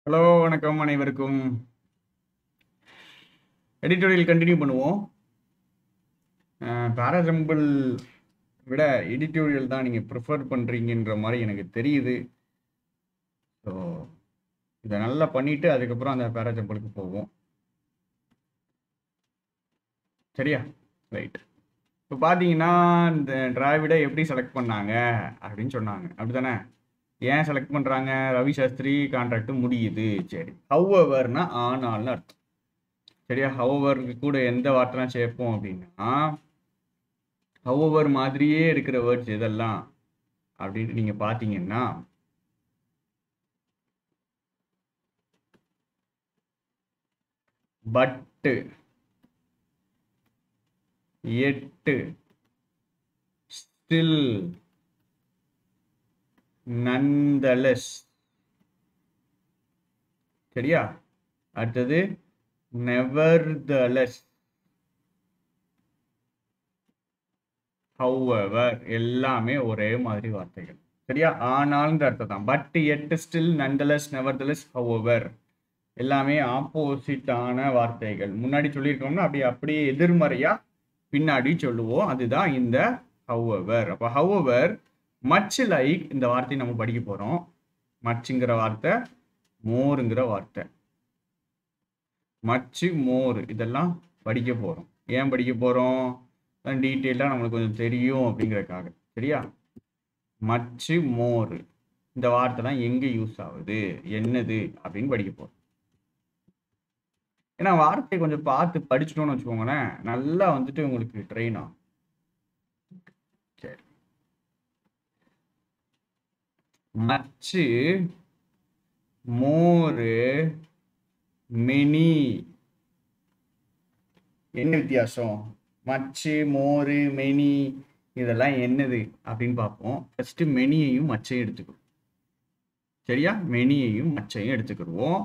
Hello வணக்கம் அனைவருக்கும் editorial continue பண்ணுவோம் பேராஜம்பிள் விட எடிட்டோரியல் தான் நீங்கள் ப்ரிஃபர் பண்ணுறீங்கன்ற மாதிரி எனக்கு தெரியுது ஸோ இதை நல்லா பண்ணிவிட்டு அதுக்கப்புறம் அந்த பேராஜம்பிளுக்கு போவோம் சரியா ரைட் இப்போ பார்த்தீங்கன்னா இந்த டிராவிடை எப்படி செலக்ட் பண்ணாங்க அப்படின்னு சொன்னாங்க அப்படி தானே ஏன் செலக்ட் பண்ணுறாங்க ரவி சாஸ்திரி கான்ட்ராக்ட் முடியுது சரி ஹவ்வர்னா ஆனால்னு அர்த்தம் சரியா ஹவ்வருக்கு கூட எந்த வார்த்தைலாம் சேர்ப்போம் அப்படின்னா ஹவ்வவர் மாதிரியே இருக்கிற வேர்ட்ஸ் இதெல்லாம் அப்படின்னு நீங்கள் பார்த்தீங்கன்னா பட்டு எட்டு ஸ்டில் நந்தலஸ் சரியா அடுத்தது நெவர்தலஸ் ஹவ்வவர் எல்லாமே ஒரே மாதிரி வார்த்தைகள் சரியா ஆனால்ன்ற அர்த்தம் தான் பட் எட்டு ஸ்டில் நண்டலஸ் நெவர்தலஸ் ஹவ்வவர் எல்லாமே ஆப்போசிட்டான வார்த்தைகள் முன்னாடி சொல்லியிருக்கோம்னா அப்படி அப்படியே எதிர்மறையா பின்னாடி சொல்லுவோம் அதுதான் இந்த ஹவ்வவர் அப்போ ஹவ்வவர் மச் லைக் இந்த வார்த்தையை நம்ம படிக்க போகிறோம் மச்சுங்கிற வார்த்தை மோருங்கிற வார்த்தை மச்சு மோர் இதெல்லாம் படிக்க போகிறோம் ஏன் படிக்க போகிறோம் டீட்டெயிலாக நம்மளுக்கு கொஞ்சம் தெரியும் அப்படிங்கிறக்காக சரியா மச்சு மோர் இந்த வார்த்தை தான் எங்கே யூஸ் ஆகுது என்னது அப்படின்னு படிக்க போகிறோம் ஏன்னா வார்த்தையை கொஞ்சம் பார்த்து படிச்சிட்டோம்னு வச்சுக்கோங்களேன் நல்லா வந்துட்டு உங்களுக்கு ட்ரெயின் ஆகும் சரி மச்சு மோரு மினி என்ன வித்தியாசம் மச்சு மோரு மெனி இதெல்லாம் என்னது அப்படின்னு பார்ப்போம் ஃபர்ஸ்ட் மெனியையும் மச்சையும் எடுத்துக்கிறோம் சரியா மெனியையும் மச்சையும் எடுத்துக்கிடுவோம்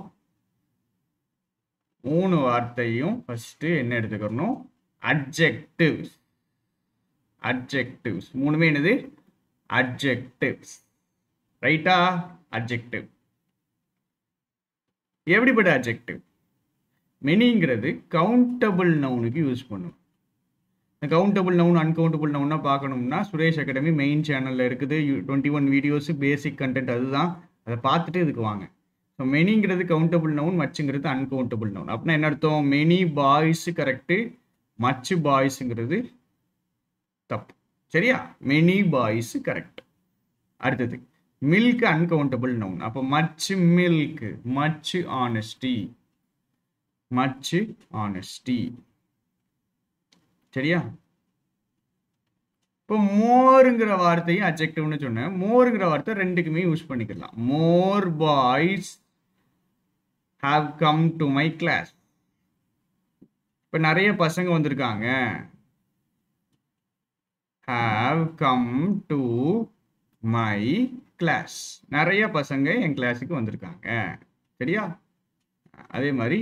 மூணு வார்த்தையும் ஃபர்ஸ்ட் என்ன எடுத்துக்கிறணும் அட்ஜெக்டிவ்ஸ் அட்ஜெக்டிவ்ஸ் மூணுமே என்னது அட்ஜெக்டிவ்ஸ் ரைட்டா அட்ஜெக்டிவ் எப்படிப்பட்ட அட்ஜெக்டிவ் மெனிங்கிறது கவுண்டபிள் நவுனுக்கு யூஸ் பண்ணும் கவுண்டபிள் நவுன் அன்கவுண்டபிள் நவுன்னா பார்க்கணும்னா சுரேஷ் அகாடமி மெயின் சேனலில் இருக்குது twenty one videos basic content அதுதான் அதை பார்த்துட்டு இதுக்கு வாங்க ஸோ மெனிங்கிறது கவுண்டபிள் நவுன் மச்சுங்கிறது அன்கவுண்டபிள் நவுன் அப்படின்னா என்ன அர்த்தம் மெனி பாய்ஸ் கரெக்டு மச்சு பாய்ஸுங்கிறது தப்பு சரியா மெனி பாய்ஸ் கரெக்ட் அடுத்தது மில்க் அன்கவுண்டபிள் நவுன் அப்போ much milk much honesty much honesty சரியா இப்போ மோருங்கிற வார்த்தையும் அப்ஜெக்டிவ்னு சொன்னேன் மோருங்கிற வார்த்தை ரெண்டுக்குமே யூஸ் பண்ணிக்கலாம் more boys have come to my class இப்போ நிறைய பசங்க வந்திருக்காங்க have come to my class நிறைய பசங்க என் கிளாஸுக்கு வந்திருக்காங்க சரியா அதே மாதிரி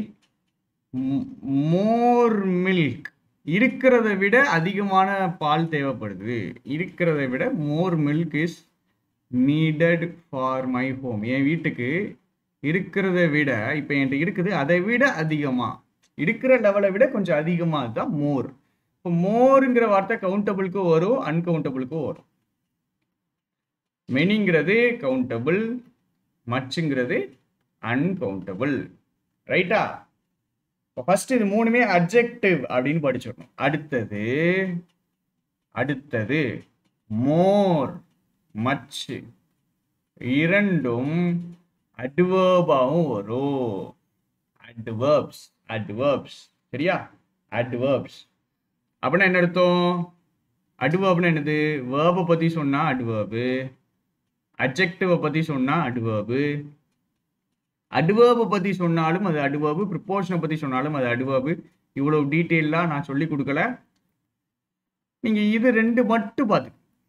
மோர் மில்க் இருக்கிறத விட அதிகமான பால் தேவைப்படுது இருக்கிறத விட more milk is needed for my home என் வீட்டுக்கு இருக்கிறத விட இப்போ என்கிட்ட இருக்குது அதை விட அதிகமாக இருக்கிற லெவலை விட கொஞ்சம் அதிகமாக தான் மோர் இப்போ மோருங்கிற வார்த்தை கவுண்டபிளுக்கும் வரும் அன்கவுண்டபிளுக்கும் வரும் மெனிங்கிறது கவுண்டபிள் மச்சுங்கிறது அன்கவுண்டபிள் ரைட்டா இப்போ ஃபர்ஸ்ட் இது மூணுமே அப்ஜெக்டிவ் அப்படின்னு படிச்சிடணும் அடுத்தது அடுத்தது மோர் மச்சு இரண்டும் அட்வர்பாவும் வரும் அட்வர்ப்ஸ் அட்வர்ப்ஸ் சரியா அட்வர்ப்ஸ் அப்படின்னா என்ன அர்த்தம் அட்வர்ப்னா என்னது வேர்பை பற்றி சொன்னால் அட்வர்பு அப்ஜெக்டிவை பற்றி சொன்னால் அட்வர்பு அட்வர்பை பற்றி சொன்னாலும் அது அட்வர்பு ப்ரிப்போர்ஷனை பற்றி சொன்னாலும் அது அட்வர்பு இவ்வளோ டீட்டெயிலாக நான் சொல்லி கொடுக்கல நீங்கள் இது ரெண்டு மட்டும் பார்த்து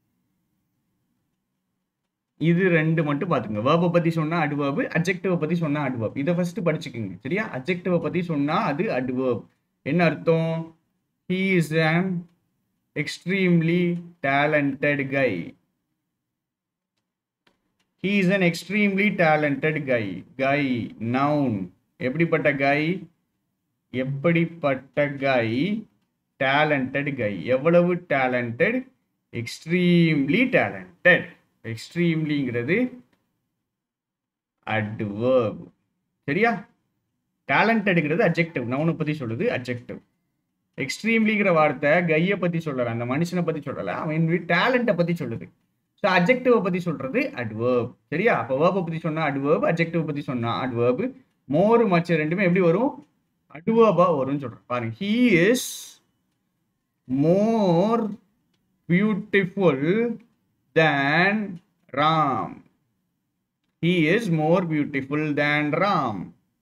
இது ரெண்டு மட்டும் பார்த்துங்க வேர்பை பற்றி சொன்னால் அட்வர்பு அப்ஜெக்டிவை பற்றி சொன்னால் அட்வர்ப் இதை ஃபஸ்ட்டு படிச்சுக்கோங்க சரியா அப்ஜெக்டிவை பற்றி சொன்னால் அது அட்வர்ப் என்ன அர்த்தம் he is an extremely talented guy he is an extremely talented guy guy noun எப்படிப்பட்ட கை எப்படிப்பட்ட கை டேலண்டட் கை எவ்வளவு டேலண்டட் எக்ஸ்ட்ரீம்லி டேலண்டட் எக்ஸ்ட்ரீம்லிங்கிறது அட்வர்ப் சரியா டேலண்டடுங்கிறது அப்ஜெக்டிவ் நவுனை பற்றி சொல்லுது அப்ஜெக்டிவ் எக்ஸ்ட்ரீம்லிங்கிற வார்த்தை கையை பற்றி சொல்லலை அந்த மனுஷனை பற்றி சொல்லலை அவன் டேலண்ட்டை பற்றி சொல்லுது ஸோ அப்ஜெக்டிவை பற்றி சொல்கிறது அட்வர்ப் சரியா அப்போ வேர்பை பற்றி சொன்னால் அட்வர்ப் அப்ஜெக்டிவ் பற்றி சொன்னால் அட்வர்ப் மோர் மச்ச ரெண்டுமே எப்படி வரும் அட்வர்பாக வரும்னு சொல்கிறேன் பாருங்க he is more beautiful than Ram he is more beautiful than ram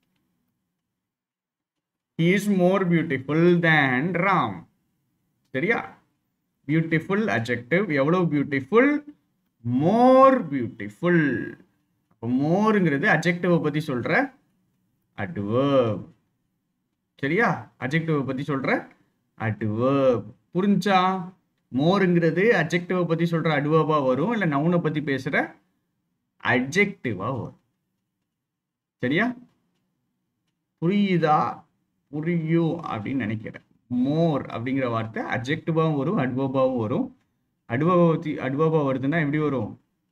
he is more beautiful than ram சரியா பியூட்டிஃபுல் அஜெக்டிவ் எவ்வளவு பியூட்டிஃபுல் மோர் பியூட்டிஃபுல் அப்போ மோருங்கிறது அஜெக்டிவை பற்றி சொல்கிற அட்வர்ப் சரியா அஜெக்டிவை பற்றி சொல்கிற அட்வர்ப் புரிஞ்சா மோருங்கிறது அஜெக்டிவை பற்றி சொல்கிற அட்வர்பாக வரும் இல்லை நவுனை பற்றி பேசுகிற அட்ஜெக்டிவாக வரும் சரியா புரியுதா புரியும் அப்படின்னு நினைக்கிறேன் மோர் அப்படிங்கிற வார்த்தை அட்ஜெக்டிவாகவும் வரும் அட்வர்பாகவும் வரும் அட்வர்பா பற்றி அட்வர்பா வருதுன்னா எப்படி வரும்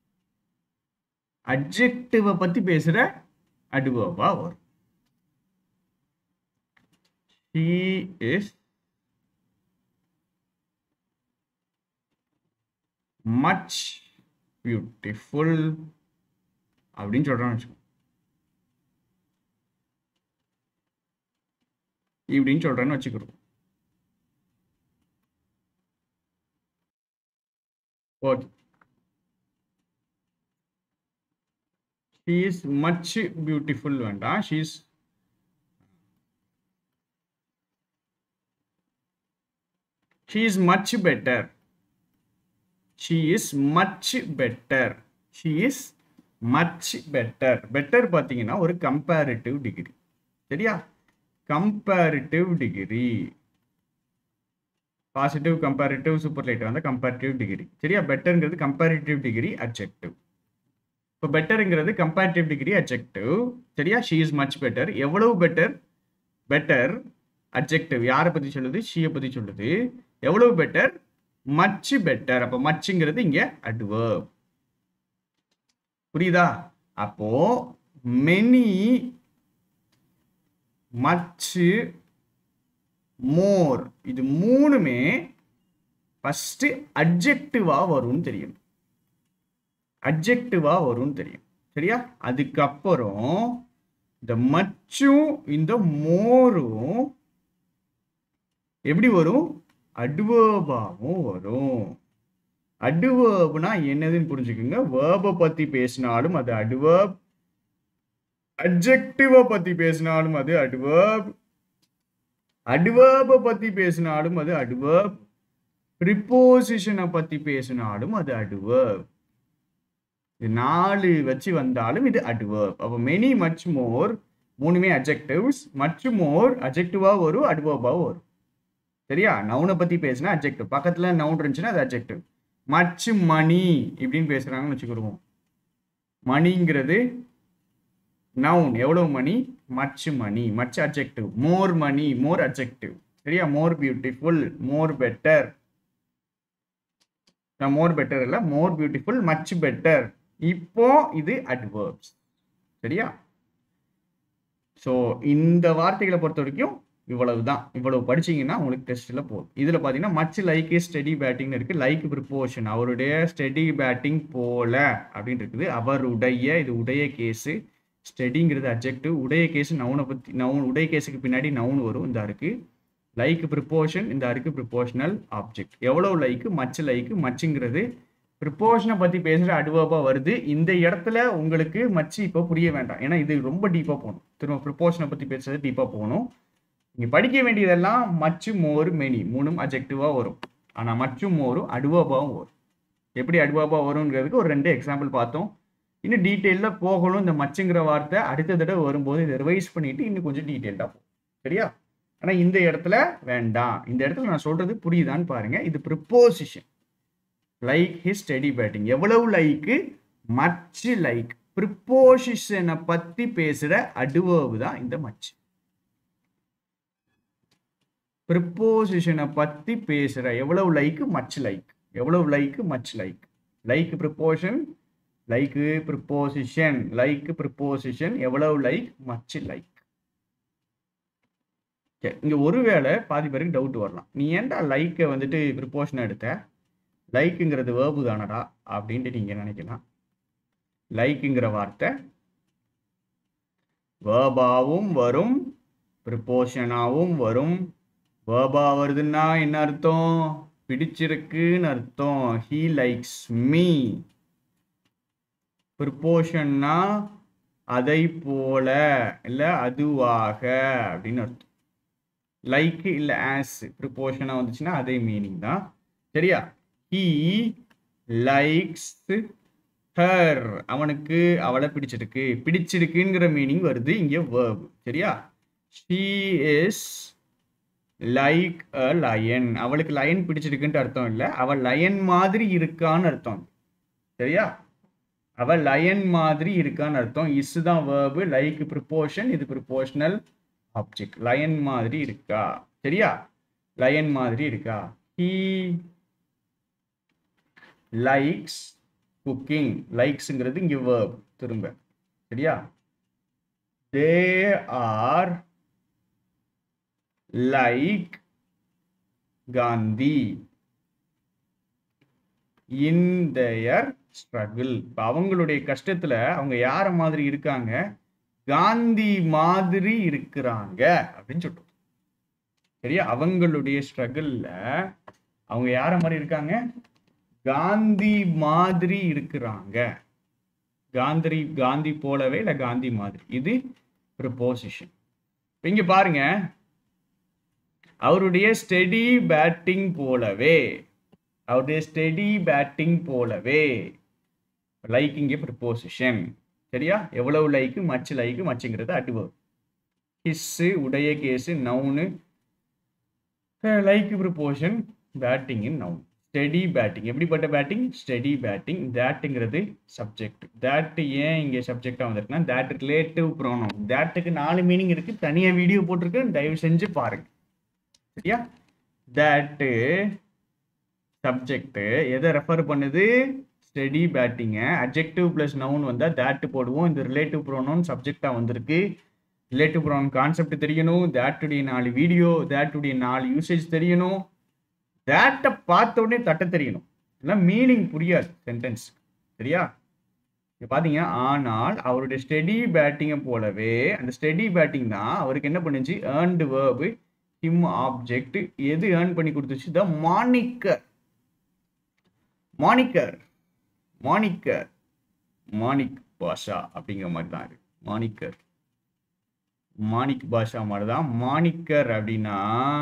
அட்ஜெக்டிவை பற்றி பேசுகிற அட்வர்பா வரும் he is much beautiful அப்படின்னு சொல்றான்னு வச்சுக்கோ இப்படின்னு சொல்றேன்னு வச்சுக்கிறோம் okay she is much beautiful வேண்டாம் she is she is much better she is much better she is much better better பார்த்தீங்கன்னா ஒரு கம்பேரிட்டிவ் டிகிரி சரியா comparative degree positive comparative superlative வந்து கம்பேரிட்டிவ் டிகிரி சரியா பெட்டருங்கிறது கம்பேரிட்டிவ் டிகிரி அப்ஜெக்டிவ் இப்போ பெட்டருங்கிறது comparative degree objective சரியா ஷீ இஸ் மச் பெட்டர் எவ்வளவு பெட்டர் பெட்டர் அப்ஜெக்டிவ் யாரை பற்றி சொல்லுது ஷீயை பற்றி சொல்லுது எவ்வளவு பெட்டர் மச் பெட்டர் அப்போ மச்சுங்கிறது இங்கே அட்வர்ப் புரியுதா அப்போ மெனி மச்சு மோர் இது மூணுமே ஃபஸ்ட்டு அட்ஜெக்டிவாக வரும்னு தெரியும் அட்ஜெக்டிவாக வரும்னு தெரியும் சரியா அதுக்கப்புறம் இந்த மச்சும் இந்த மோரும் எப்படி வரும் அட்வர்பாகவும் வரும் அட்வர்ப்னா என்னதுன்னு புரிஞ்சுக்கோங்க வேர்பை பற்றி பேசினாலும் அது அட்வர்ப் அட்ஜெக்டிவை பற்றி பேசினாலும் அது அட்வர்ப் அட்வர்பை பற்றி பேசினாலும் அது அட்வர்ப் ப்ரிப்போசிஷனை பற்றி பேசினாலும் அது அட்வர்ப் இது நாலு வச்சு வந்தாலும் இது அட்வர்ப் அப்போ மெனி மச் மோர் மூணுமே அட்ஜெக்டிவ்ஸ் மச் மோர் அட்ஜெக்டிவாக வரும் அட்வர்பாக வரும் சரியா நவுனை பற்றி பேசினா அட்ஜெக்டிவ் பக்கத்தில் நவுன் இருந்துச்சுன்னா அது அட்ஜெக்டிவ் மச் மணி இப்படின்னு பேசுகிறாங்கன்னு வச்சுக்கிடுவோம் மணிங்கிறது நவுன் எவ்வளவு money much money much adjective more money more adjective சரியா more beautiful more better more better இல்லை மோர் பியூட்டிஃபுல் மச் பெட்டர் இப்போ இது அட்வர்ப்ஸ் சரியா ஸோ இந்த வார்த்தைகளை பொறுத்த வரைக்கும் இவ்வளவு தான் இவ்வளவு படிச்சீங்கன்னா உங்களுக்கு டெஸ்ட்டில் போதும் இதில் பார்த்தீங்கன்னா மச் லைக் ஸ்டெடி பேட்டிங்னு இருக்குது லைக் ப்ரிப்போஷன் அவருடைய ஸ்டெடி பேட்டிங் போல அப்படின்னு இருக்குது அவருடைய இது உடைய கேஸு ஸ்டெடிங்கிறது அப்ஜெக்டிவ் உடைய கேஸ் நவுனை பற்றி நவுன் உடைய கேஸுக்கு பின்னாடி நவுன் வரும் இந்த இருக்குது லைக் ப்ரிப்போஷன் இந்த இருக்குது ப்ரிப்போஷனல் ஆப்ஜெக்ட் எவ்வளோ லைக்கு மச் லைக்கு மச்சுங்கிறது ப்ரிப்போஷனை பற்றி பேசுகிற அட்வர்பாக வருது இந்த இடத்துல உங்களுக்கு மச்சு இப்போ புரிய வேண்டாம் ஏன்னா இது ரொம்ப டீப்பாக போகணும் திரும்ப ப்ரிப்போஷனை பற்றி பேசுறது டீப்பாக போகணும் நீங்கள் படிக்க வேண்டியதெல்லாம் மச்சு மோர் மெனி மூணும் அப்ஜெக்டிவாக வரும் ஆனால் மச்சும் மோரும் அட்வர்பாகவும் வரும் எப்படி அட்வர்பாக வருங்கிறதுக்கு ஒரு ரெண்டு எக்ஸாம்பிள் பார்த்தோம் இன்னும் டீட்டெயிலில் போகணும் இந்த மச்சுங்கிற வார்த்தை அடுத்த தடவை வரும்போது இதை ரிவைஸ் பண்ணிட்டு இன்னும் கொஞ்சம் டீட்டெயில்டாக போகும் சரியா ஆனால் இந்த இடத்துல வேண்டாம் இந்த இடத்துல நான் சொல்றது புரியுதான்னு பாருங்க இது preposition like his study batting எவ்வளவு லைக்கு மச் லைக் ப்ரிப்போசிஷனை பத்தி பேசுற அட்வர்பு தான் இந்த மச் ப்ரிப்போசிஷனை பத்தி பேசுற எவ்வளவு லைக் மச் லைக் எவ்வளவு like much like like preposition like preposition like preposition எவ்வளவு லைக் மச் லைக் சரி இங்க ஒருவேளை பாதி பேருக்கு டவுட் வரலாம் நீ ஏன்டா லைக்கை வந்துட்டு ப்ரிப்போஷன் எடுத்த லைக்குங்கிறது வேர்பு தானடா அப்படின்ட்டு நீங்க நினைக்கலாம் லைக்குங்கிற வார்த்தை வேர்பாவும் வரும் ப்ரிப்போஷனாவும் வரும் வேர்பா வருதுன்னா என்ன அர்த்தம் பிடிச்சிருக்குன்னு அர்த்தம் ஹீ லைக்ஸ் மீ ப்ரிப்போஷன்னா அதை போல இல்லை அதுவாக அப்படின்னு அர்த்தம் லைக் இல்லை ஆஸ் ப்ரிப்போஷனாக வந்துச்சுன்னா அதே மீனிங் தான் சரியா ஹீ லைக்ஸ் ஹர் அவனுக்கு அவளை பிடிச்சிருக்கு பிடிச்சிருக்குங்கிற மீனிங் வருது இங்கே வேர்ப் சரியா she is like a lion அவளுக்கு லயன் பிடிச்சிருக்குன்ட்டு அர்த்தம் இல்லை அவள் லயன் மாதிரி இருக்கான்னு அர்த்தம் சரியா அவ லயன் மாதிரி இருக்கான்னு அர்த்தம் இஸ் தான் வேர்பு லைக் ப்ரிப்போஷன் இது ப்ரிப்போஷனல் ஆப்ஜெக்ட் லயன் மாதிரி இருக்கா சரியா லயன் மாதிரி இருக்கா ஹீ லைக்ஸ் குக்கிங் லைக்ஸுங்கிறது இங்கே வேர்ப் திரும்ப சரியா they are like Gandhi in their struggle இப்போ அவங்களுடைய கஷ்டத்துல அவங்க யார மாதிரி இருக்காங்க காந்தி மாதிரி இருக்கிறாங்க அப்படின்னு சொல்றோம் சரியா அவங்களுடைய ஸ்ட்ரகிள்ல அவங்க யார மாதிரி இருக்காங்க காந்தி மாதிரி இருக்கிறாங்க காந்தி காந்தி போலவே இல்லை காந்தி மாதிரி இது ப்ரிப்போசிஷன் இங்க பாருங்க அவருடைய ஸ்டெடி பேட்டிங் போலவே அவருடைய ஸ்டெடி பேட்டிங் போலவே லைக் இங்கே ப்ரிப்போசிஷன் சரியா எவ்வளவு லைக்கு மச் லைக்கு மச்சுங்கிறது அட்வர்ப் ஹிஸ்ஸு உடைய case noun like preposition batting in noun steady batting எப்படிப்பட்ட பேட்டிங் ஸ்டெடி பேட்டிங் தேட்டுங்கிறது சப்ஜெக்ட் தேட் ஏன் இங்கே சப்ஜெக்டாக வந்திருக்குன்னா தேட் ரிலேட்டிவ் ப்ரோனோம் தேட்டுக்கு நாலு மீனிங் இருக்கு தனியாக வீடியோ போட்டிருக்கு தயவு செஞ்சு பாருங்க சரியா தேட்டு சப்ஜெக்ட் எதை ரெஃபர் பண்ணுது ஸ்டெடி பேட்டிங்க அப்ஜெக்டிவ் ப்ளஸ் நவுன் வந்தால் தேட்டு போடுவோம் இந்த ரிலேட்டிவ் ப்ரோனோன் சப்ஜெக்டாக வந்திருக்கு ரிலேட்டிவ் ப்ரோனோன் கான்செப்ட் தெரியணும் தேட்டுடைய நாலு வீடியோ தேட்டுடைய நாலு யூசேஜ் தெரியணும் தேட்டை பார்த்த உடனே தட்ட தெரியணும் இல்லை மீனிங் புரியாது சென்டென்ஸ் சரியா இப்போ பார்த்தீங்க ஆனால் அவருடைய ஸ்டெடி பேட்டிங்கை போலவே அந்த ஸ்டெடி பேட்டிங் தான் அவருக்கு என்ன பண்ணுச்சு ஏர்ன்டு வேர்பு ஹிம் ஆப்ஜெக்ட் எது ஏர்ன் பண்ணி கொடுத்துச்சு த மானிக்கர் மானிக்கர் மானிக்கர் மானிக் பாஷா அப்படிங்கிற மாதிரி தான் இருக்கு மானிக்கர் மாணிக் பாஷா மாதிரி தான் மாணிக்கர் அப்படின்னா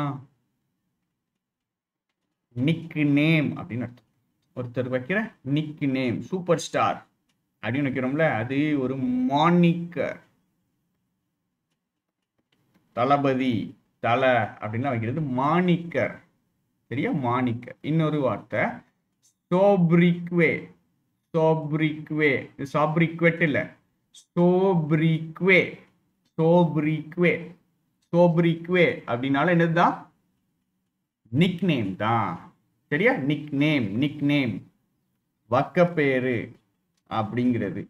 நிக் நேம் அப்படின்னு அர்த்தம் ஒருத்தர் வைக்கிற நிக் நேம் சூப்பர் ஸ்டார் அப்படின்னு வைக்கிறோம்ல அது ஒரு மாணிக்கர் தளபதி தலை அப்படின்னா வைக்கிறது மாணிக்கர் சரியா மாணிக்கர் இன்னொரு வார்த்தை சோப்ரிக்வே சோப்ரிக்வே சாப்ரிக்வெட் இல்லை சோப்ரிக்வே சோப்ரிக்வே சோப்ரிக்வே அப்படின்னால என்னதுதான் நிக் நேம் தான் சரியா நிக் நேம் நிக் நேம் வக்கப்பேரு அப்படிங்கிறது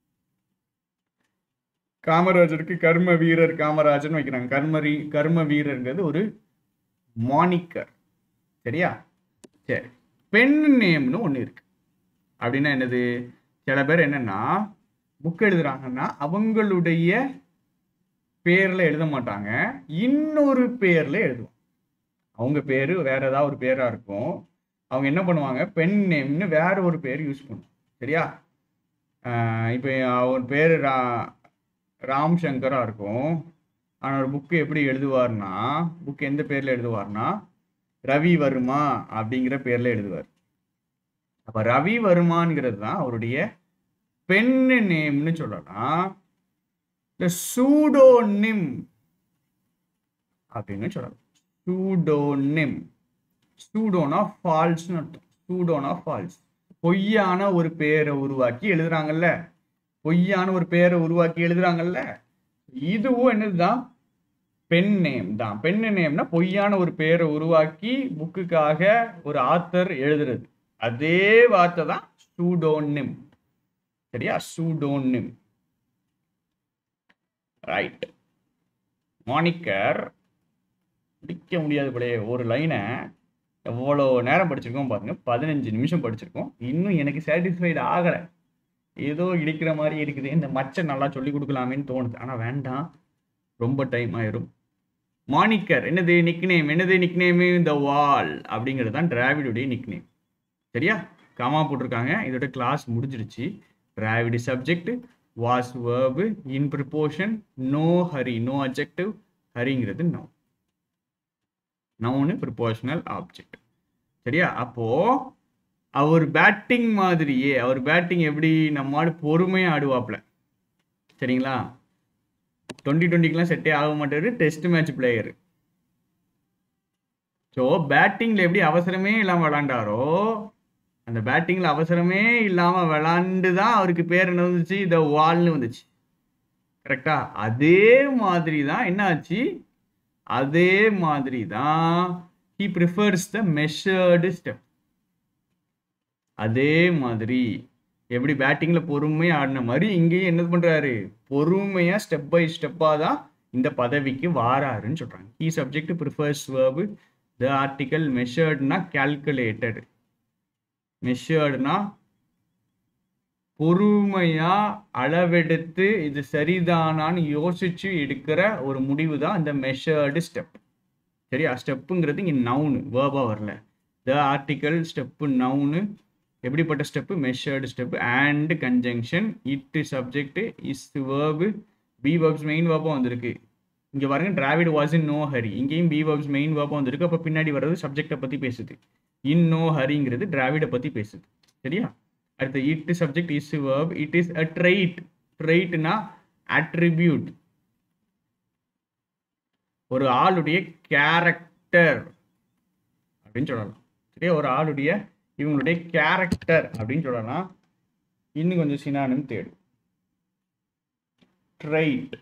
காமராஜருக்கு கர்ம வீரர் காமராஜர்னு வைக்கிறாங்க கர்மரி கர்ம வீரர்ங்கிறது ஒரு மானிக்கர் சரியா சரி பெண் நேம்னு ஒன்று இருக்கு அப்படின்னா என்னது சில பேர் என்னன்னா புக் எழுதுறாங்கன்னா அவங்களுடைய பேர்ல எழுத மாட்டாங்க இன்னொரு பேர்ல எழுதுவோம் அவங்க பேரு வேற ஏதாவது ஒரு பேரா இருக்கும் அவங்க என்ன பண்ணுவாங்க பெண் நேம்னு வேற ஒரு பேர் யூஸ் பண்ணுவோம் சரியா இப்போ அவர் பேர் ரா ராம் சங்கரா இருக்கும் ஆனால் ஒரு புக்கு எப்படி எழுதுவார்னா புக் எந்த பேர்ல எழுதுவார்னா ரவி வர்மா அப்படிங்கிற பேர்ல எழுதுவார் அப்ப ரவி வர்மாங்கிறது தான் அவருடைய பெண் நேம்னு சொல்லலாம் இந்த சூடோனிம் அப்படின்னு சொல்லலாம் சூடோனிம் சூடோனா ஃபால்ஸ்னு அர்த்தம் சூடோனா ஃபால்ஸ் பொய்யான ஒரு பேரை உருவாக்கி எழுதுறாங்கல்ல பொய்யான ஒரு பேரை உருவாக்கி எழுதுறாங்கல்ல இதுவும் என்னதுதான் பென் நேம் தான் பென் நேம்னா பொய்யான ஒரு பேரை உருவாக்கி புக்குக்காக ஒரு ஆத்தர் எழுதுறது அதே வார்த்தை தான் சூடோனிம் சரியா சூடோனிம் ரைட் மானிக்கர் பிடிக்க முடியாது போலே ஒரு லைனை எவ்வளோ நேரம் படிச்சிருக்கோம் பாருங்க பதினஞ்சு நிமிஷம் படிச்சிருக்கோம் இன்னும் எனக்கு சாட்டிஸ்ஃபைடு ஆகலை ஏதோ இடிக்கிற மாதிரி இருக்குது இந்த மச்சை நல்லா சொல்லி கொடுக்கலாமேன்னு தோணுது ஆனால் வேண்டாம் ரொம்ப டைம் ஆயிரும் மானிக்கர் என்னது நிக்நேம் என்னது நிக்நேமு இந்த வால் அப்படிங்கிறது தான் டிராவிடுடைய நிக்நேம் சரியா காமா போட்டிருக்காங்க இதோட கிளாஸ் முடிஞ்சிருச்சு Dravid subject was verb in preposition no Hari no objective ஹரிங்கிறது நோ நவுனு ப்ரிப்போர்ஷனல் ஆப்ஜெக்ட் சரியா அப்போ அவர் பேட்டிங் மாதிரியே அவர் பேட்டிங் எப்படி நம்மால் பொறுமையாக ஆடுவாப்ல சரிங்களா டுவெண்ட்டி டுவெண்ட்டிக்கெலாம் செட்டே ஆக மாட்டாரு டெஸ்ட் மேட்ச் பிளேயர் ஸோ பேட்டிங்கில் எப்படி அவசரமே இல்லாமல் விளாண்டாரோ அந்த பேட்டிங்கில் அவசரமே இல்லாமல் விளாண்டு தான் அவருக்கு பேர் என்ன வந்துச்சு த வால்னு வந்துச்சு கரெக்டா அதே மாதிரி தான் என்ன ஆச்சு அதே மாதிரி தான் he prefers the measured step அதே மாதிரி எப்படி பேட்டிங்கில் பொறுமையாக ஆடின மாதிரி இங்கேயும் என்ன பண்ணுறாரு பொறுமையாக ஸ்டெப் பை ஸ்டெப்பாக தான் இந்த பதவிக்கு வாராருன்னு சொல்கிறாங்க he subject prefers verb the article மெஷர்ட்னா கேல்குலேட்டட் மெஷர்ட்னா பொறுமையா அளவெடுத்து இது சரிதானான்னு யோசிச்சு எடுக்கிற ஒரு முடிவு தான் இந்த மெஷர்டு ஸ்டெப் சரியா ஸ்டெப்புங்கிறது இங்கே நவுனு வேர்பா வரல த ஆர்டிக்கல் ஸ்டெப்பு நவுனு எப்படிப்பட்ட step measured step and conjunction it subject is verb be verbs main வேர்பாக வந்திருக்கு இங்கே பாருங்க Dravid was in no hurry இங்கேயும் பி வேர்ப்ஸ் மெயின் வேர்பாக வந்திருக்கு அப்போ பின்னாடி வர்றது சப்ஜெக்டை பற்றி பேசுது இன் நோ ஹரிங்கிறது டிராவிடை பற்றி பேசுது சரியா அடுத்து it subject is verb it is a trait ட்ரைட்னா அட்ரிபியூட் ஒரு ஆளுடைய கேரக்டர் அப்படின்னு சொல்லலாம் சரியா ஒரு ஆளுடைய இவங்களுடைய கேரக்டர் அப்படின்னு சொல்லலாம் இன்னும் கொஞ்சம் சினானும் தேடும் ட்ரைட்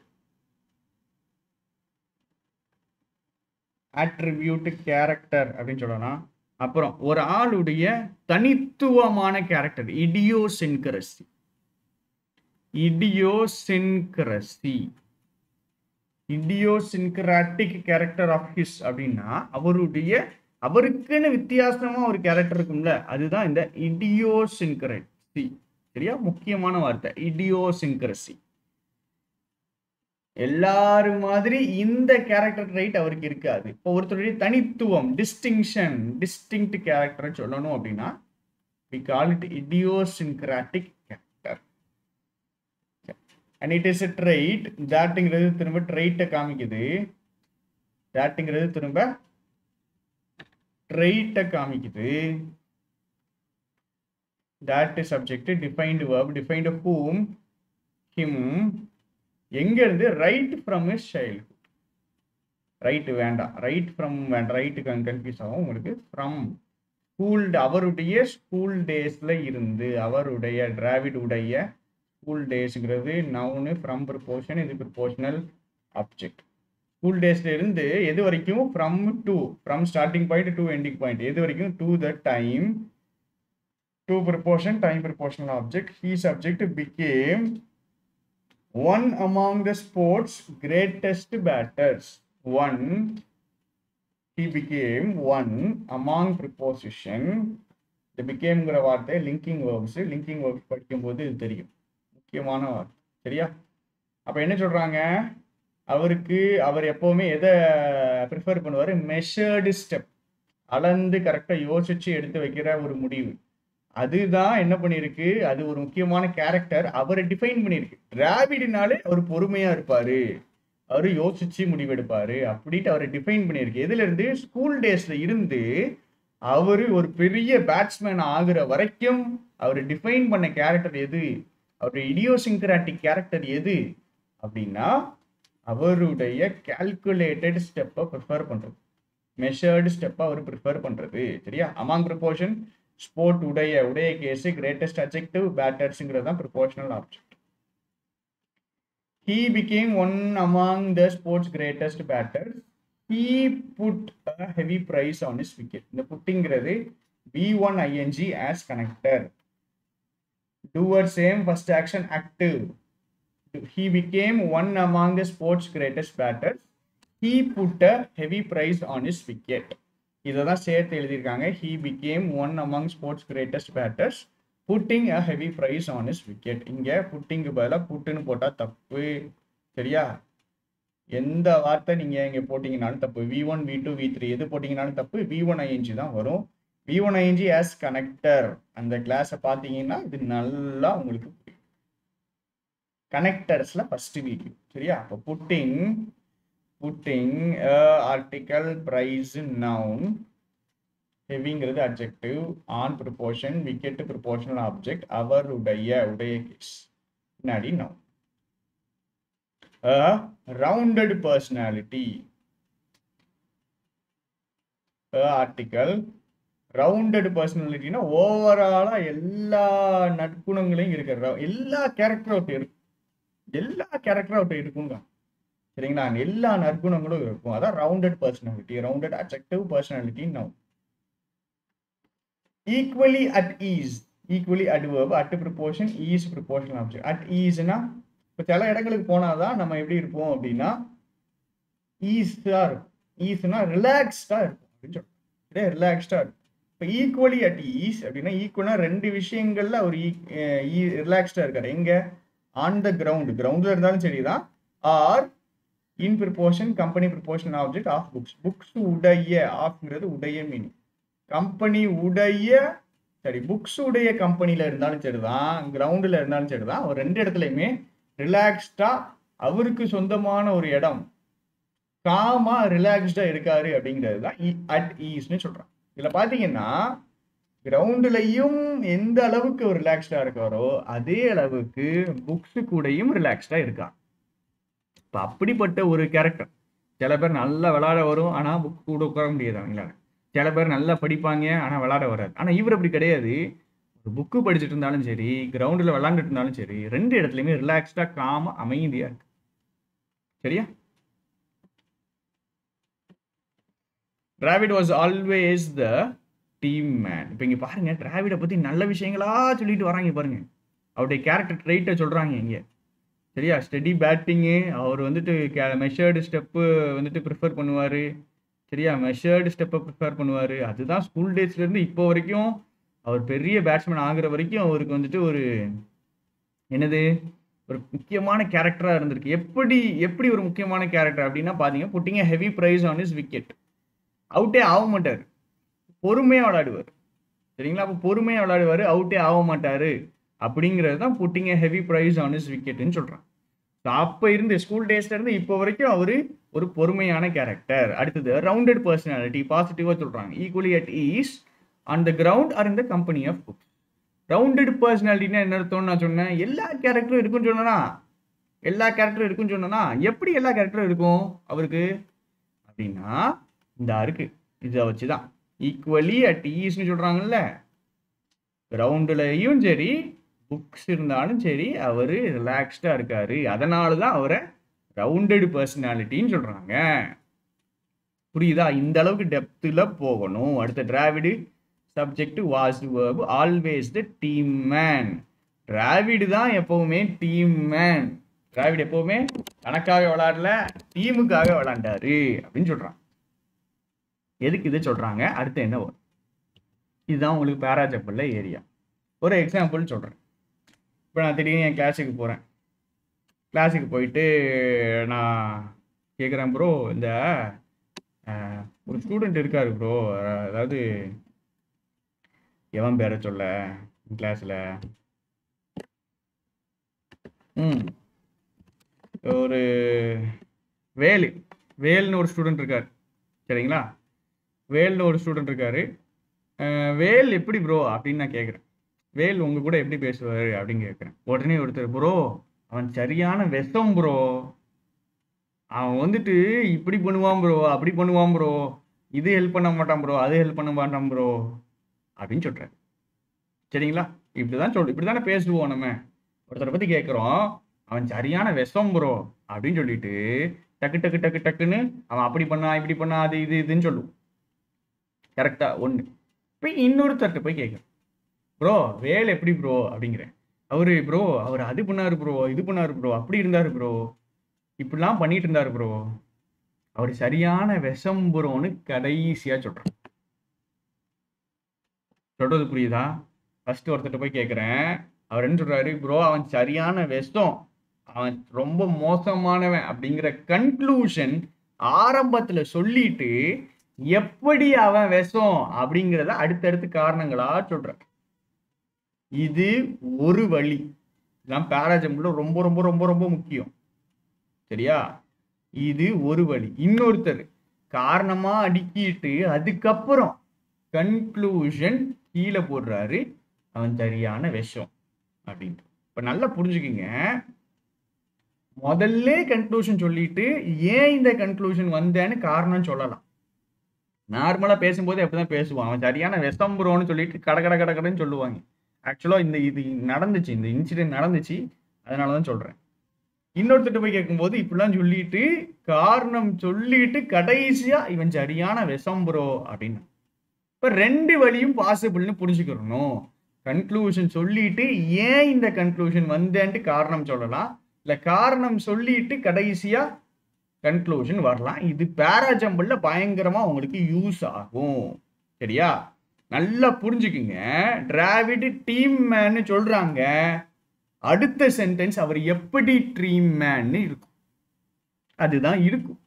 அட்ரிபியூட் கேரக்டர் அப்படின்னு சொல்லலாம் அப்புறம் ஒரு ஆளுடைய தனித்துவமான character idiosyncrasy idiosyncrasy idiosyncratic character of his அப்படின்னா அவருடைய அவருக்குன்னு வித்தியாசமா ஒரு கேரக்டர் இருக்கும்ல அதுதான் இந்த இடியோசின்கரசி சரியா முக்கியமான வார்த்தை இடியோசின்கரசி எல்லாரும் மாதிரி இந்த கேரக்டர் ரைட் அவருக்கு இருக்காது இப்போ ஒருத்தருடைய தனித்துவம் டிஸ்டிங்ஷன் டிஸ்டிங்க்ட் கேரக்டர் சொல்லணும் அப்படின்னா we call it idiosyncratic character and it is a trait தாட்டுங்கிறது திரும்ப ட்ரைட்டை காமிக்குது தாட்டுங்கிறது திரும்ப ட்ரைட்டை காமிக்குது that subject defined verb defined whom him எங்க இருந்து right from is childhood right வேண்டாம் ரைட் ஃப்ரம் வேண்டாம் ரைட்டு கன்ஃபியூஸ் ஆகும் உங்களுக்கு ஃப்ரம் ஸ்கூல் அவருடைய ஸ்கூல் டேஸ்ல இருந்து அவருடைய டிராவிட் உடைய ஸ்கூல் டேஸ்ங்கிறது நவுனு ஃப்ரம் ப்ரிப்போர்ஷன் இது ப்ரிப்போர்ஷனல் ஆப்ஜெக்ட் ஸ்கூல் டேஸ்ல இருந்து எது வரைக்கும் from to from starting point to ending point எது வரைக்கும் to the time to preposition time prepositional object he subject became one among the sport's greatest batters. One, he became one among preposition. இந்த பிகேம்ங்கிற வார்த்தை linking verbs linking verbs படிக்கும்போது இது தெரியும் முக்கியமான வார்த்தை சரியா அப்போ என்ன சொல்றாங்க அவருக்கு அவர் எப்பவுமே எதை ப்ரிஃபர் பண்ணுவார் மெஷர்டு ஸ்டெப் அளந்து கரெக்டாக யோசிச்சு எடுத்து வைக்கிற ஒரு முடிவு அதுதான் என்ன பண்ணியிருக்கு அது ஒரு முக்கியமான கேரக்டர் அவரை டிஃபைன் பண்ணியிருக்கு டிராவிடினாலே அவர் பொறுமையா இருப்பாரு அவர் யோசிச்சு முடிவெடுப்பாரு அப்படின்ட்டு அவரை டிஃபைன் பண்ணியிருக்கு எதுல இருந்து ஸ்கூல் டேஸ்ல இருந்து அவரு ஒரு பெரிய பேட்ஸ்மேன் ஆகுற வரைக்கும் அவர் டிஃபைன் பண்ண கேரக்டர் எது அவருடைய இடியோசிங்க்ராட்டிக் கேரக்டர் எது அப்படின்னா அவருடைய கால்குலேட்டட் ஸ்டெப்பை ப்ரிஃபர் பண்றது மெஷர்டு ஸ்டெப்பை அவர் ப்ரிஃபர் பண்றது சரியா அமாங் ப்ரிப்போர்ஷன் ஸ்போர்ட் உடைய உடைய கேஸ் கிரேட்டஸ்ட் அஜெக்டிவ் பேட்டர்ஸுங்கிறது தான் prepositional object he became one among the sports greatest batters he put a heavy price on his wicket இந்த புட்டிங்கிறது v1 ing as connector doer same first action active he became one among the sports greatest batters he put a heavy price on his wicket இதை தான் சேர்த்து எழுதியிருக்காங்க he became one among sports greatest batters putting a heavy price on his wicket இங்கே putting பதிலாக புட்டுன்னு போட்டால் தப்பு சரியா எந்த வார்த்தை நீங்கள் இங்கே போட்டிங்கனாலும் தப்பு V one V two V three எது போட்டிங்கனாலும் தப்பு வி ஒன் ஐஎன்ஜி தான் வரும் V one ING as connector அந்த கிளாஸை பார்த்தீங்கன்னா இது நல்லா உங்களுக்கு புரியும் கனெக்டர்ஸில் ஃபஸ்ட்டு வீடியோ சரியா அப்போ putting putting article price noun ஹெவிங்கிறது adjective on preposition wicket prepositional object அவருடைய உடைய கேஸ் பின்னாடி no rounded personality article rounded பர்சனாலிட்டினா ஓவராலா எல்லா நற்குணங்களையும் இருக்கிற எல்லா கேரக்டர் அவுட் இருக்கும் எல்லா கேரக்டர் அவுட் இருக்குங்க சரிங்களா எல்லா நற்குணங்களும் இருக்கும் அதான் rounded personality rounded adjective personality no equally at ease equally adverb at proportion is proportional object at ease னா இப்போ சில இடங்களுக்கு போனாதான் நம்ம எப்படி இருப்போம் அப்படின்னா ஈஸா இருக்கும் ஈஸ்னா ரிலாக்ஸ்டா இருக்கும் அப்படின்னு சொல்றோம் ரிலாக்ஸ்டா இருக்கும் இப்போ ஈக்குவலி அட் ஈஸ் அப்படின்னா ஈக்குவலா ரெண்டு விஷயங்கள்ல அவர் ரிலாக்ஸ்டா இருக்காரு எங்க ஆன் த கிரவுண்ட் கிரவுண்ட்ல இருந்தாலும் சரிதான் or in preposition company preposition object of books books உடைய ஆஃப்ங்கிறது உடைய மீனிங் கம்பெனி உடைய சரி புக்ஸ் உடைய கம்பெனியில் இருந்தாலும் சரிதான் கிரவுண்டில் இருந்தாலும் சரிதான் அவர் ரெண்டு இடத்துலையுமே ரிலாக்ஸ்டா அவருக்கு சொந்தமான ஒரு இடம் காமா ரிலாக்ஸ்டா இருக்காரு அப்படிங்கிறது தான் அட் ஈஸ்னு சொல்றான் இதுல பாத்தீங்கன்னா கிரவுண்ட்லயும் எந்த அளவுக்கு ஒரு ரிலாக்ஸ்டா இருக்காரோ அதே அளவுக்கு புக்ஸ் கூடயும் ரிலாக்ஸ்டா இருக்கான் இப்போ அப்படிப்பட்ட ஒரு கேரக்டர் சில பேர் நல்லா விளையாட வரும் ஆனா புக் கூட உட்கார முடியாது அவங்களால சில பேர் நல்லா படிப்பாங்க ஆனால் விளாட வராது ஆனால் இவர் அப்படி கிடையாது ஒரு புக்கு படிச்சுட்டு இருந்தாலும் சரி கிரவுண்டில் விளாண்டுட்டு இருந்தாலும் சரி ரெண்டு இடத்துலையுமே ரிலாக்ஸ்டாக காம அமைதியாக இருக்கு சரியா Dravid was always the team man இப்போ இங்கே பாருங்க டிராவிடை பற்றி நல்ல விஷயங்களா சொல்லிட்டு வராங்க பாருங்க அவருடைய கேரக்டர் ட்ரைட்டை சொல்கிறாங்க இங்கே சரியா ஸ்டெடி பேட்டிங்கு அவர் வந்துட்டு மெஷர்டு ஸ்டெப்பு வந்துட்டு ப்ரிஃபர் பண்ணுவார் சரியா மெஷர்டு ஸ்டெப்பை ப்ரிஃபேர் பண்ணுவார் அதுதான் ஸ்கூல் டேஸ்லேருந்து இப்போ வரைக்கும் அவர் பெரிய பேட்ஸ்மேன் ஆகுற வரைக்கும் அவருக்கு வந்துட்டு ஒரு என்னது ஒரு முக்கியமான கேரக்டராக இருந்திருக்கு எப்படி எப்படி ஒரு முக்கியமான கேரக்டர் அப்படின்னா பார்த்தீங்க putting heavy price on his wicket அவுட்டே ஆக மாட்டார் பொறுமையாக விளையாடுவார் சரிங்களா அப்போ பொறுமையாக விளையாடுவார் அவுட்டே ஆக மாட்டார் அப்படிங்கிறது தான் putting heavy price on his விக்கெட்டுன்னு சொல்கிறான் ஸோ அப்போ இருந்து ஸ்கூல் டேஸ்ல இருந்து இப்போ வரைக்கும் அவர் ஒரு பொறுமையான கேரக்டர் அடுத்தது ரவுண்டட் பர்சனாலிட்டி பாசிட்டிவாக சொல்கிறாங்க equally at ease on the ground or in the company of books rounded பர்சனாலிட்டினா என்ன அர்த்தம்னு நான் சொன்னேன் எல்லா கேரக்டரும் இருக்குன்னு சொன்னனா எல்லா கேரக்டரும் இருக்குன்னு சொன்னனா எப்படி எல்லா கேரக்டரும் இருக்கும் அவருக்கு அப்படின்னா இந்த இருக்கு இதை வச்சு தான் ஈக்குவலி அட் ஈஸ்னு சொல்கிறாங்கல்ல கிரவுண்டுலையும் சரி புக்ஸ் இருந்தாலும் சரி அவர் ரிலாக்ஸ்டாக இருக்காரு அதனால தான் அவரை ரவுண்டட் பர்சனாலிட்டின்னு சொல்கிறாங்க புரியுதா இந்த அளவுக்கு டெப்த்தில் போகணும் அடுத்த Dravid subject was verb always the team man Dravid தான் எப்பவுமே டீம் மேன் டிராவிட் எப்பவுமே தனக்காக விளாடல டீமுக்காக விளாண்டாரு அப்படின்னு சொல்கிறான் எதுக்கு இது சொல்கிறாங்க அடுத்து என்ன வரும் இதுதான் உங்களுக்கு பேராஜப்பல்ல ஏரியா ஒரு எக்ஸாம்பிள் சொல்கிறேன் இப்போ நான் திடீர்னு என் கிளாஸுக்கு போகிறேன் கிளாஸுக்கு போயிட்டு நான் கேட்குறேன் ப்ரோ இந்த அஹ், ஒரு ஸ்டூடெண்ட் இருக்காரு ப்ரோ அதாவது எவன் பேரை சொல்ல கிளாஸில் ம் ஒரு வேலு வேல்னு ஒரு ஸ்டூடெண்ட் இருக்கார் சரிங்களா வேல்னு ஒரு ஸ்டூடெண்ட் இருக்காரு அஹ், வேல் எப்படி ப்ரோ அப்படின்னு நான் கேட்குறேன் வேல் உங்க கூட எப்படி பேசுவாரு அப்படின்னு கேட்குறேன் உடனே ஒருத்தர் ப்ரோ அவன் சரியான விஷம் ப்ரோ அவன் வந்துட்டு இப்படி பண்ணுவான் ப்ரோ அப்படி பண்ணுவான் ப்ரோ இது ஹெல்ப் பண்ண மாட்டான் ப்ரோ அது ஹெல்ப் பண்ண மாட்டான் ப்ரோ அப்படின்னு சொல்றாரு சரிங்களா இப்படிதான் சொல்லு இப்படிதானே பேசுவோம் நம்ம ஒருத்தரை பத்தி கேட்குறோம் அவன் சரியான விஷம் ப்ரோ அப்படின்னு சொல்லிட்டு டக்கு டக்கு டக்கு டக்குன்னு அவன் அப்படி பண்ணா இப்படி பண்ணா அது இது இதுன்னு சொல்லுவோம் கரெக்டா ஒன்று இப்போ இன்னொருத்தர்கிட்ட போய் கேட்குறேன் ப்ரோ வேலை எப்படி ப்ரோ அப்படிங்கிறேன் அவரு ப்ரோ அவர் அது பண்ணாரு ப்ரோ இது பண்ணாரு ப்ரோ அப்படி இருந்தாரு ப்ரோ இப்படிலாம் பண்ணிட்டு இருந்தாரு ப்ரோ அவர் சரியான விஷம் ப்ரோன்னு கடைசியா சொல்றான் சொல்றது புரியுதா ஃபர்ஸ்ட் ஒருத்தர்கிட்ட போய் கேட்குறேன் அவர் என்ன சொல்றாரு ப்ரோ அவன் சரியான விஷம் அவன் ரொம்ப மோசமானவன் அப்படிங்கிற கன்க்ளூஷன் ஆரம்பத்துல சொல்லிட்டு எப்படி அவன் விஷம் அப்படிங்கிறத அடுத்தடுத்து காரணங்களா சொல்றான் இது ஒரு வழி இதான் பேராஜம்பிள் ரொம்ப ரொம்ப ரொம்ப ரொம்ப முக்கியம் சரியா இது ஒரு வழி இன்னொருத்தர் காரணமா அடுக்கிட்டு அதுக்கப்புறம் கன்க்ளூஷன் கீழே போடுறாரு அவன் சரியான விஷம் அப்படின்ட்டு இப்ப நல்லா புரிஞ்சுக்குங்க முதல்ல கன்க்ளூஷன் சொல்லிட்டு ஏன் இந்த கன்க்ளூஷன் வந்தேன்னு காரணம் சொல்லலாம் நார்மலா பேசும்போது அப்படிதான் பேசுவான் அவன் சரியான விஷம் ப்ரோன்னு சொல்லிட்டு கட கட கட கடன்னு சொல்லுவாங்க ஆக்சுவலா இந்த இது நடந்துச்சு இந்த இன்சிடென்ட் நடந்துச்சு அதனால தான் சொல்றேன் இன்னொருத்தட்ட போய் கேட்கும்போது இப்படிலாம் சொல்லிட்டு காரணம் சொல்லிட்டு கடைசியா இவன் சரியான விஷம் ப்ரோ அப்படின்னு இப்ப ரெண்டு வழியும் பாசிபிள்னு புரிஞ்சுக்கிறணும் கன்க்ளூஷன் சொல்லிட்டு ஏன் இந்த கன்க்ளூஷன் வந்தேன்ட்டு காரணம் சொல்லலாம் இல்ல காரணம் சொல்லிட்டு கடைசியா கன்க்ளூஷன் வரலாம் இது பேராஜம்பிள்ல பயங்கரமா உங்களுக்கு யூஸ் ஆகும் சரியா நல்லா புரிஞ்சுக்குங்க டிராவிட் டீம் மேன்னு சொல்றாங்க அடுத்த சென்டென்ஸ் அவர் எப்படி டீம் மேன்னு இருக்கும் அதுதான் இருக்கும்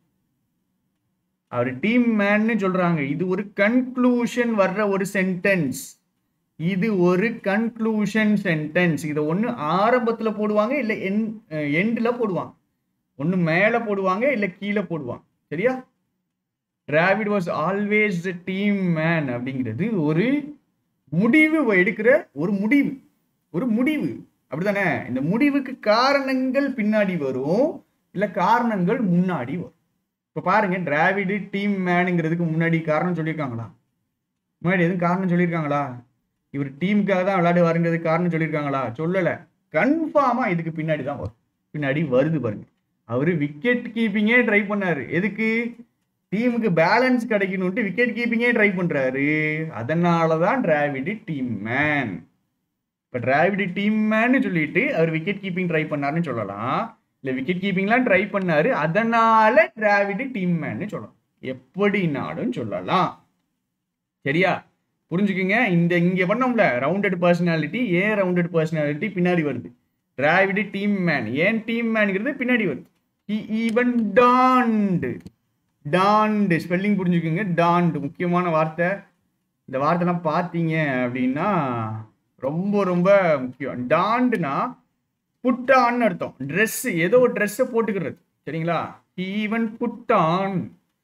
அவர் டீம் மேன்னு சொல்றாங்க இது ஒரு கன்க்ளூஷன் வர்ற ஒரு சென்டென்ஸ் இது ஒரு கன்க்ளூஷன் சென்டென்ஸ் இதை ஒன்று ஆரம்பத்தில் போடுவாங்க இல்லை என் எண்டில் போடுவாங்க ஒன்று மேலே போடுவாங்க இல்லை கீழே போடுவாங்க சரியா Dravid was always the team man அப்படிங்கிறது ஒரு முடிவு எடுக்கிற ஒரு முடிவு ஒரு முடிவு அப்படிதானே இந்த முடிவுக்கு காரணங்கள் பின்னாடி வரும் இல்லை காரணங்கள் முன்னாடி வரும் இப்போ பாருங்க டிராவிடு டீம் மேனுங்கிறதுக்கு முன்னாடி காரணம் சொல்லியிருக்காங்களா முன்னாடி எதுவும் காரணம் சொல்லியிருக்காங்களா இவர் டீமுக்காக தான் விளையாடுவாருங்கிறதுக்கு காரணம் சொல்லியிருக்காங்களா சொல்லலை கன்ஃபார்மாக இதுக்கு பின்னாடி தான் வரும் பின்னாடி வருது பாருங்க அவர் விக்கெட் கீப்பிங்கே ட்ரை பண்ணாரு எதுக்கு டீமுக்கு பேலன்ஸ் கிடைக்கணும்ட்டு விக்கெட் கீப்பிங்கே ட்ரை பண்றாரு அதனால தான் டிராவிடு டீம் மேன் இப்போ டிராவிடு டீம் மேன்னு சொல்லிட்டு அவர் விக்கெட் கீப்பிங் ட்ரை பண்ணாருன்னு சொல்லலாம் இல்லை விக்கெட் கீப்பிங்லாம் ட்ரை பண்ணாரு அதனால டிராவிடு டீம் மேன்னு சொல்லலாம் எப்படினாலும் சொல்லலாம் சரியா புரிஞ்சுக்குங்க இந்த இங்க பண்ணோம்ல ரவுண்டட் பர்சனாலிட்டி ஏன் ரவுண்டட் பர்சனாலிட்டி பின்னாடி வருது டிராவிடு டீம் மேன் ஏன் டீம் மேன்ங்கிறது பின்னாடி வருது ஈவன் டாண்டு டாண்டு ஸ்பெல்லிங் புரிஞ்சுக்குங்க டாண்டு முக்கியமான வார்த்தை இந்த வார்த்தைலாம் பார்த்தீங்க அப்படின்னா ரொம்ப ரொம்ப முக்கியம் டாண்டுனா புட்டான்னு அர்த்தம் ட்ரெஸ் ஏதோ ஒரு ட்ரெஸ்ஸை போட்டுக்கிறது சரிங்களா ஈவன் புட்டான்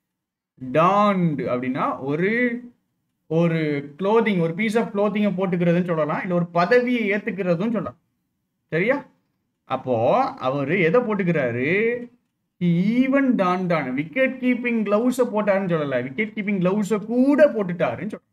டாண்டு அப்படின்னா ஒரு ஒரு க்ளோதிங் ஒரு பீஸ் ஆஃப் க்ளோத்திங்கை போட்டுக்கிறதுன்னு சொல்லலாம் இல்லை ஒரு பதவியை ஏற்றுக்கிறதும் சொல்லலாம் சரியா அப்போ அவர் எதை போட்டுக்கிறாரு even don don wicket keeping கிளவுஸை போட்டாருன்னு சொல்லல விக்கெட் கீப்பிங் கிளவுஸை கூட போட்டுட்டாருன்னு சொல்ல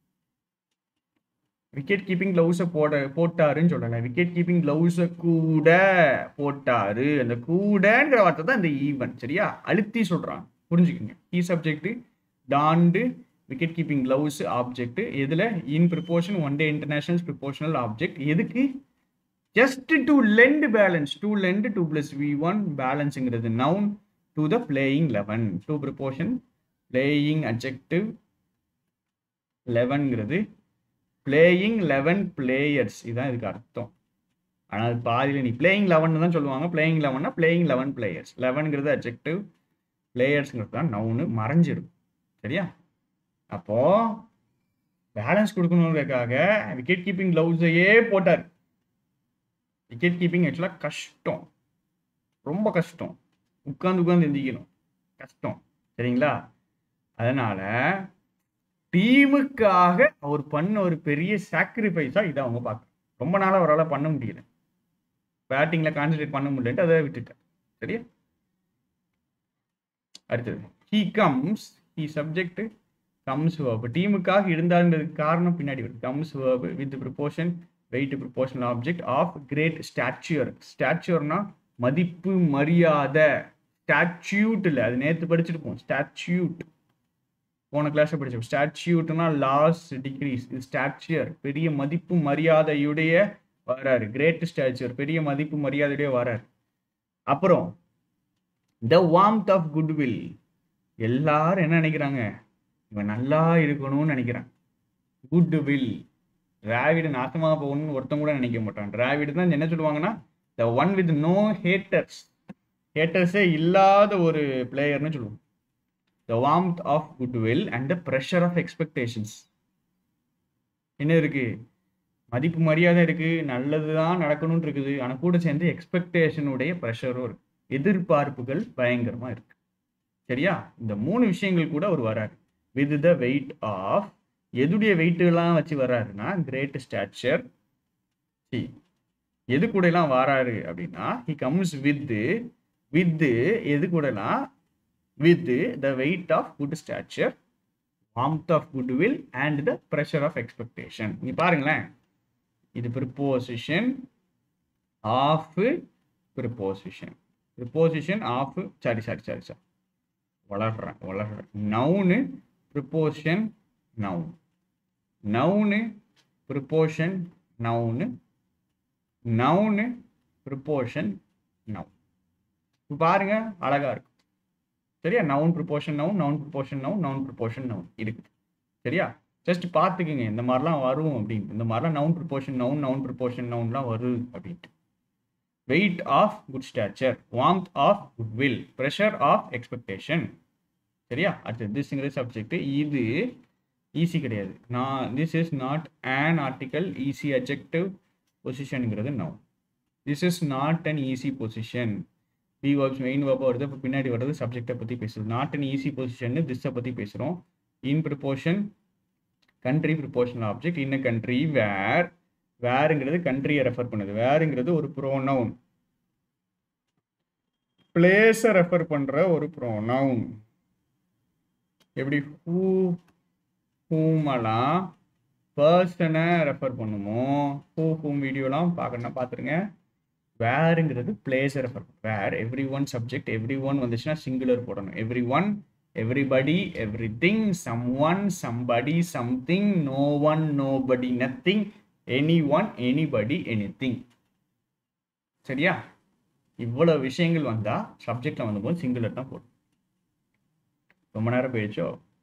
விக்கெட் கீப்பிங் கிளவுஸை போட போட்டாருன்னு சொல்லல விக்கெட் கீப்பிங் கிளவுஸை கூட போட்டாரு அந்த கூடங்கிற வார்த்தை தான் இந்த ஈவன் சரியா அழுத்தி சொல்றான் புரிஞ்சுக்கோங்க he subject donned wicket keeping gloves object எதுல in preposition one day international prepositional object எதுக்கு just to lend balance to lend to plus V one பேலன்ஸுங்கிறது noun to the playing eleven to preposition playing adjective லெவன்ங்கிறது playing eleven players இதுதான் இதுக்கு அர்த்தம் ஆனால் பாதியில் நீ பிளேயிங் லெவன் தான் சொல்லுவாங்க பிளேயிங் லெவன்னா பிளேயிங் லெவன் பிளேயர்ஸ் லெவன்ங்கிறது அப்ஜெக்டிவ் பிளேயர்ஸ்ங்கிறது தான் நவுனு மறைஞ்சிடும் சரியா அப்போ பேலன்ஸ் கொடுக்கணுங்கிறதுக்காக விக்கெட் கீப்பிங் கிளவுஸையே போட்டார் விக்கெட் கீப்பிங் ஆக்சுவலாக கஷ்டம் ரொம்ப கஷ்டம் உட்காந்து உட்காந்து எந்திக்கணும் கஷ்டம் சரிங்களா அதனால டீமுக்காக அவர் பண்ண ஒரு பெரிய சாக்ரிஃபைஸாக இதை அவங்க பார்க்க ரொம்ப நாளாக அவரால் பண்ண முடியல பேட்டிங்கில் கான்சன்ட்ரேட் பண்ண முடியலன்ட்டு அதை விட்டுட்டார் சரியா அடுத்தது he comes he subject comes verb டீமுக்காக இருந்தாருன்றதுக்கு காரணம் பின்னாடி வருது comes verb with preposition weight prepositional object of great stature ஸ்டாச்சுயர்னா மதிப்பு மரியாதை ஸ்டாட்சியூட் இல்லை அது நேற்று படிச்சிருப்போம் ஸ்டாட்சியூட் போன கிளாஸில் படிச்சிருப்போம் ஸ்டாட்சியூட்னா லாஸ் டிகிரிஸ் இது ஸ்டாச்சுயர் பெரிய மதிப்பு மரியாதையுடைய வராரு கிரேட் ஸ்டாச்சுயர் பெரிய மதிப்பு மரியாதையுடைய வராரு அப்புறம் த வார்ம்த் ஆஃப் குட்வில் எல்லாரும் என்ன நினைக்கிறாங்க இவன் நல்லா இருக்கணும்னு நினைக்கிறான் குட் வில் டிராவிடு நாசமாக போகணும்னு ஒருத்தன் கூட நினைக்க மாட்டான் டிராவிடு தான் என்ன சொல்லுவாங்கன்னா the one with no haters ஹேட்டர்ஸே இல்லாத ஒரு பிளேயர்னு சொல்லுவோம் the warmth of good will and the pressure of expectations என்ன இருக்கு மதிப்பு மரியாதை இருக்கு நல்லது தான் நடக்கணும்னு இருக்குது ஆனால் கூட சேர்ந்து எக்ஸ்பெக்டேஷனுடைய ப்ரெஷரும் இருக்கு எதிர்பார்ப்புகள் பயங்கரமா இருக்கு சரியா இந்த மூணு விஷயங்கள் கூட அவர் வராரு வித் த வெயிட் ஆஃப் எதுடைய வெயிட்டுலாம் வச்சு வர்றாருன்னா கிரேட் ஸ்டாச்சர் சி எது கூடலாம் வராரு அப்படின்னா ஹி கம்ஸ் வித் வித் எது கூடலாம் with the weight of good stature warmth of good will and the pressure of expectation நீ பாருங்களேன் இது preposition of preposition preposition of sorry sorry sorry sorry வளர்றேன் வளர்றேன் noun preposition noun noun preposition noun noun preposition noun இப்போ பாருங்க அழகா இருக்கும் சரியா noun preposition noun noun preposition noun noun preposition noun இருக்குது சரியா ஜஸ்ட் பார்த்துக்குங்க இந்த மாதிரிலாம் வரும் அப்படின்னு இந்த மாதிரிலாம் noun preposition noun noun preposition நவுன்லாம் வரும் அப்படின்ட்டு weight of good stature warmth of good will pressure of expectation சரியா அடுத்து திஸ்ங்கிற சப்ஜெக்ட் இது ஈஸி கிடையாது நான் this is not an article easy adjective பொசிஷனுங்கிறது noun this is not an easy position be verbs main வேர்பாக வருது இப்போ பின்னாடி வர்றது சப்ஜெக்டை பற்றி பேசுது நாட் அன் ஈஸி பொசிஷன் திஸ்ஸை பற்றி பேசுகிறோம் in preposition country prepositional object in a country where வேருங்கிறது கண்ட்ரியை ரெஃபர் பண்ணுது வேருங்கிறது ஒரு ப்ரோனவுன் பிளேஸை ரெஃபர் பண்ணுற ஒரு ப்ரோனவுன் எப்படி ஹூ ஹூமெல்லாம் பர்சனை ரெஃபர் பண்ணுமோ ஹூ ஹூம் வீடியோலாம் பார்க்கணும்னா பார்த்துருங்க வேருங்கிறது பிளேஸை refer where everyone subject everyone வந்துச்சுன்னா சிங்குலர் போடணும் everyone everybody everything someone somebody something no one nobody nothing anyone anybody anything சரியா இவ்வளோ விஷயங்கள் வந்தால் சப்ஜெக்டில் வந்தபோது சிங்குலர் தான் போடும் ரொம்ப நேரம் போயிடுச்சோ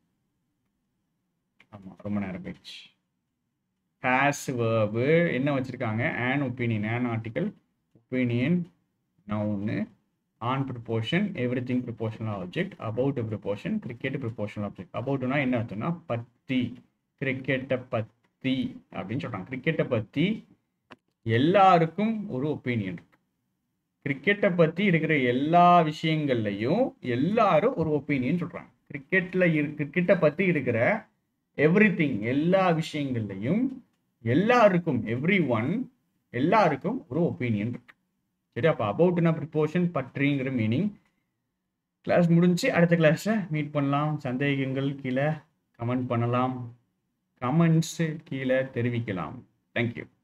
ஆமாம் ரொம்ப நேரம் போயிடுச்சு ஹேஸ் வேர்பு என்ன வச்சுருக்காங்க an opinion an article opinion நவுன்னு an preposition everything prepositional object about preposition cricket prepositional object அபவுட்னா என்ன அர்த்தம்னா பத்தி கிரிக்கெட்டை பற்றி அப்படின்னு சொல்கிறாங்க கிரிக்கெட்டை பற்றி எல்லாருக்கும் ஒரு ஒப்பீனியன் இருக்கு கிரிக்கெட்டை பற்றி இருக்கிற எல்லா விஷயங்கள்லையும் எல்லாரும் ஒரு ஒப்பீனியன் சொல்கிறாங்க கிரிக்கெட்டில் இரு கிரிக்கெட்டை பற்றி இருக்கிற எவ்ரி திங் எல்லா விஷயங்கள்லையும் எல்லாருக்கும் எவ்ரி ஒன் எல்லாருக்கும் ஒரு ஒப்பீனியன் இருக்கு சரி அப்போ அபவுட்னா ப்ரிப்போர்ஷன் பற்றிங்கிற மீனிங் கிளாஸ் முடிஞ்சு அடுத்த கிளாஸை மீட் பண்ணலாம் சந்தேகங்கள் கீழே கமெண்ட் பண்ணலாம் கமெண்ட்ஸு கீழே தெரிவிக்கலாம் தேங்க்யூ